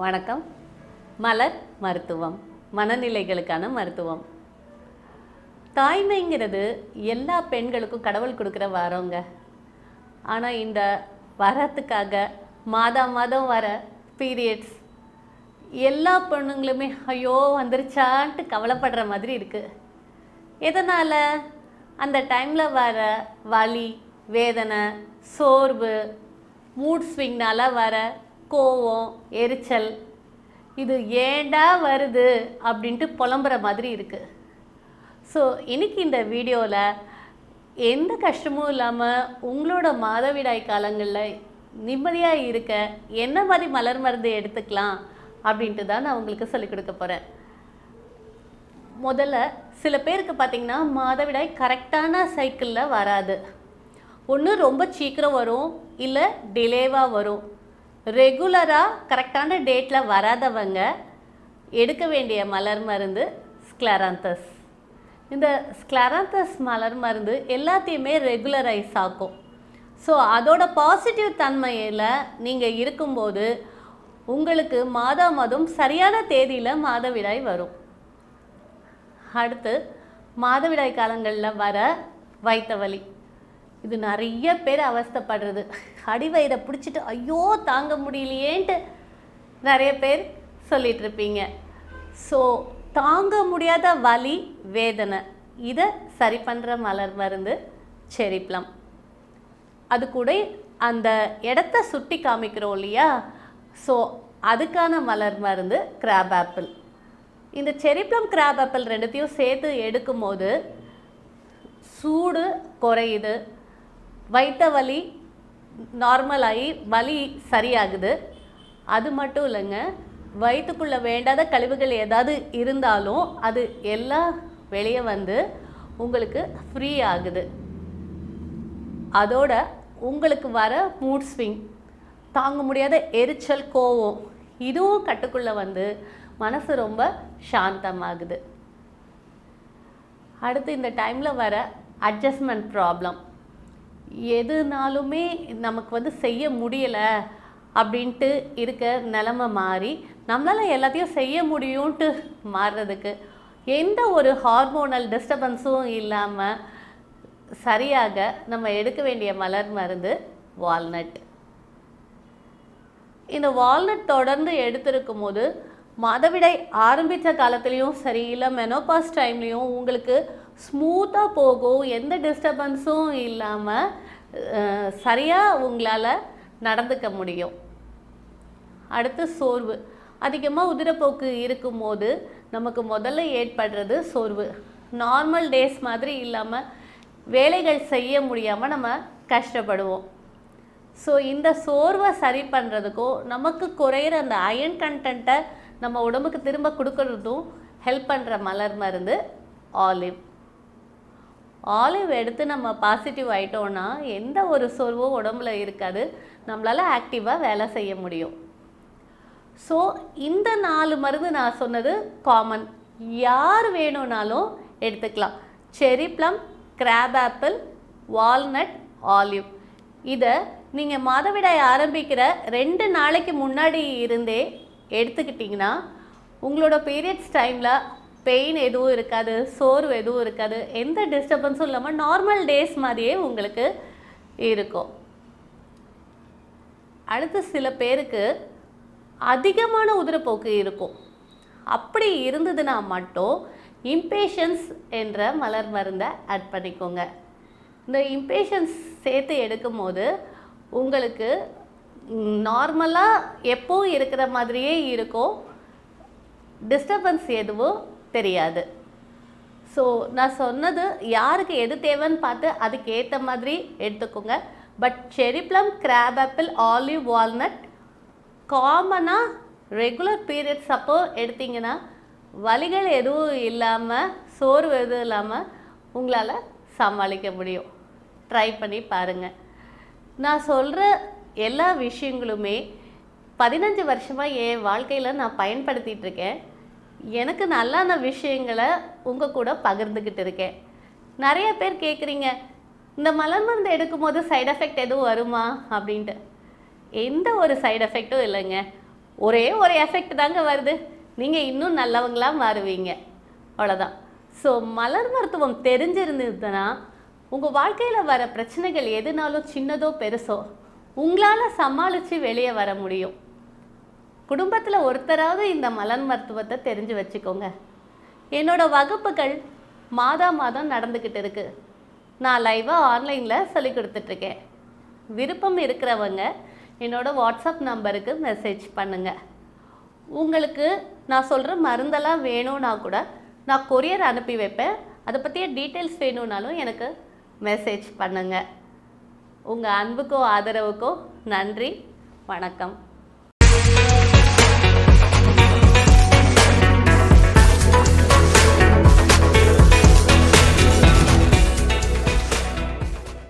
வணக்கம் மலர் மருத்துவம் மனநிலைகளுக்கான மருத்துவம் தாய்மைங்கிறது எல்லா பெண்களுக்கும் கடவுள் கொடுக்குற வரோங்க ஆனால் இந்த வரத்துக்காக மாதா மாதம் வர பீரியட்ஸ் எல்லா பொண்ணுங்களுமே ஐயோ வந்துருச்சான்ட்டு கவலைப்படுற மாதிரி இருக்குது எதனால் அந்த டைமில் வர வலி வேதனை சோர்வு மூட் ஸ்விங்னால் வர கோவம் எரிச்சல் இது ஏண்டா வருது அப்படின்ட்டு புலம்புற மாதிரி இருக்குது ஸோ இன்னைக்கு இந்த வீடியோவில் எந்த கஷ்டமும் இல்லாமல் உங்களோட மாதவிடாய் காலங்களில் நிம்மதியாக இருக்க என்ன மாதிரி மலர் மருந்து எடுத்துக்கலாம் அப்படின்ட்டு தான் நான் உங்களுக்கு சொல்லிக் கொடுக்க போகிறேன் முதல்ல சில பேருக்கு பார்த்தீங்கன்னா மாதவிடாய் கரெக்டான சைக்கிளில் வராது ஒன்று ரொம்ப சீக்கிரம் வரும் இல்லை டிலேவாக வரும் ரெகுலராக கரெக்டான டேட்டில் வராதவங்க எடுக்க வேண்டிய மலர் மருந்து ஸ்க்ளராந்தஸ் இந்த ஸ்க்ளராந்தஸ் மலர் மருந்து எல்லாத்தையுமே ரெகுலரைஸ் ஆக்கும் ஸோ அதோட பாசிட்டிவ் தன்மையில் நீங்கள் இருக்கும்போது உங்களுக்கு மாதா மாதம் சரியான தேதியில் மாதவிடாய் வரும் அடுத்து மாதவிடாய் காலங்களில் வர வயிற்று வலி இது நிறைய பேர் அவஸ்தைப்படுறது அடி வயிறை பிடிச்சிட்டு ஐயோ தாங்க முடியலையேன்ட்டு நிறைய பேர் சொல்லிட்டு இருப்பீங்க ஸோ தாங்க முடியாத வலி வேதனை இதை சரி பண்ணுற மலர் மருந்து செரி ப்ளம் அது கூட அந்த இடத்த சுட்டி காமிக்கிறோம் இல்லையா ஸோ அதுக்கான மலர் மருந்து கிராப் ஆப்பிள் இந்த செரி ப்ளம் கிராப் ஆப்பிள் ரெண்டுத்தையும் சேர்த்து எடுக்கும்போது சூடு குறையுது வயிற்று வலி நார்மல் ஆகி வலி சரியாகுது அது மட்டும் இல்லைங்க வயிற்றுக்குள்ளே வேண்டாத கழிவுகள் ஏதாவது இருந்தாலும் அது எல்லாம் வெளியே வந்து உங்களுக்கு ஃப்ரீ ஆகுது அதோட உங்களுக்கு வர மூட் ஸ்விங் தாங்க முடியாத எரிச்சல் கோவம் இதுவும் கட்டுக்குள்ளே வந்து மனசு ரொம்ப சாந்தமாகுது அடுத்து இந்த டைமில் வர அட்ஜஸ்ட்மெண்ட் ப்ராப்ளம் எதுனாலுமே நமக்கு வந்து செய்ய முடியலை அப்படின்ட்டு இருக்க நிலமை மாறி நம்மளால் எல்லாத்தையும் செய்ய முடியும்ன்ட்டு மாறுறதுக்கு எந்த ஒரு ஹார்மோனல் டிஸ்டர்பன்ஸும் இல்லாமல் சரியாக நம்ம எடுக்க வேண்டிய மலர் மருந்து வால்நட் இந்த வால்நட் தொடர்ந்து எடுத்திருக்கும் போது மாதவிடாய் ஆரம்பித்த காலத்துலேயும் சரி இல்லை மெனோபாஸ் டைம்லேயும் உங்களுக்கு ஸ்மூத்தாக போகும் எந்த டிஸ்டர்பன்ஸும் இல்லாமல் சரியாக உங்களால் நடந்துக்க முடியும் அடுத்து சோர்வு அதிகமாக உதிரப்போக்கு இருக்கும்போது நமக்கு முதல்ல ஏற்படுறது சோர்வு நார்மல் டேஸ் மாதிரி இல்லாமல் வேலைகள் செய்ய முடியாமல் நம்ம கஷ்டப்படுவோம் ஸோ இந்த சோர்வை சரி பண்ணுறதுக்கும் நமக்கு குறையிற அந்த அயன் கண்டென்ட்டை நம்ம உடம்புக்கு திரும்ப கொடுக்கறதும் ஹெல்ப் பண்ணுற மலர் மருந்து ஆலிவ் ஆலிவ் எடுத்து நம்ம பாசிட்டிவ் ஆயிட்டோம்னா எந்த ஒரு சோர்வும் உடம்புல இருக்காது நம்மளால் ஆக்டிவாக வேலை செய்ய முடியும் ஸோ இந்த நாலு மருந்து நான் சொன்னது காமன் யார் வேணும்னாலும் எடுத்துக்கலாம் cherry plum grape apple walnut olive இதை நீங்கள் மாதவிடாய் ஆரம்பிக்கிற ரெண்டு நாளைக்கு முன்னாடி இருந்தே எடுத்துக்கிட்டிங்கன்னா உங்களோட பீரியட்ஸ் டைமில் பெயின் எதுவும் இருக்காது சோர்வு எதுவும் இருக்காது எந்த டிஸ்டர்பன்ஸும் இல்லாமல் நார்மல் டேஸ் மாதிரியே உங்களுக்கு இருக்கும் அடுத்து சில பேருக்கு அதிகமான உதிரப்போக்கு இருக்கும் அப்படி இருந்ததுன்னா மட்டும் இம்பேஷன்ஸ் என்ற மலர் மருந்தை ஆட் பண்ணிக்கோங்க இந்த இம்பேஷன்ஸ் சேர்த்து எடுக்கும்போது உங்களுக்கு நார்மலாக எப்போவும் இருக்கிற மாதிரியே இருக்கும் டிஸ்டர்பன்ஸ் எதுவும் தெரியாது ஸோ நான் சொன்னது யாருக்கு எது தேவைன்னு பார்த்து அதுக்கு ஏற்ற மாதிரி எடுத்துக்கோங்க but cherry plum grape apple olive walnut காமனாக ரெகுலர் பீரியட்ஸ் அப்போ எடுத்தீங்கன்னா வலிகள் எதுவும் இல்லாமல் சோர்வு எதுவும் இல்லாமல் உங்களால் சமாளிக்க முடியும் ட்ரை பண்ணி பாருங்கள் நான் சொல்கிற எல்லா விஷயங்களுமே பதினஞ்சு வருஷமாக என் வாழ்க்கையில் நான் பயன்படுத்திகிட்டு இருக்கேன் எனக்கு நல்லான விஷயங்களை உங்கள் கூட பகிர்ந்துக்கிட்டு இருக்கேன் நிறைய பேர் கேட்குறீங்க இந்த மலர் மருந்து எடுக்கும்போது சைடு எஃபெக்ட் எதுவும் வருமா அப்படின்ட்டு எந்த ஒரு சைடு எஃபெக்ட்டும் இல்லைங்க ஒரே ஒரு எஃபெக்ட் தாங்க வருது நீங்கள் இன்னும் நல்லவங்களா மாறுவீங்க அவ்வளோதான் ஸோ மலர் மருத்துவம் தெரிஞ்சிருந்ததுன்னா உங்கள் வாழ்க்கையில் வர பிரச்சனைகள் எதுனாலும் சின்னதோ பெருசோ உங்களால் சமாளித்து வெளியே வர முடியும் குடும்பத்தில் ஒருத்தராவது இந்த மலர் மருத்துவத்தை தெரிஞ்சு வச்சுக்கோங்க என்னோட வகுப்புகள் மாதா மாதம் நடந்துக்கிட்டு இருக்கு நான் லைவாக ஆன்லைனில் சொல்லி கொடுத்துட்ருக்கேன் விருப்பம் இருக்கிறவங்க என்னோட வாட்ஸ்அப் நம்பருக்கு மெசேஜ் பண்ணுங்கள் உங்களுக்கு நான் சொல்கிற மருந்தெல்லாம் வேணும்னா கூட நான் கொரியர் அனுப்பி வைப்பேன் அதை பற்றிய டீட்டெயில்ஸ் வேணும்னாலும் எனக்கு மெசேஜ் பண்ணுங்கள் உங்கள் அன்புக்கோ ஆதரவுக்கோ நன்றி வணக்கம்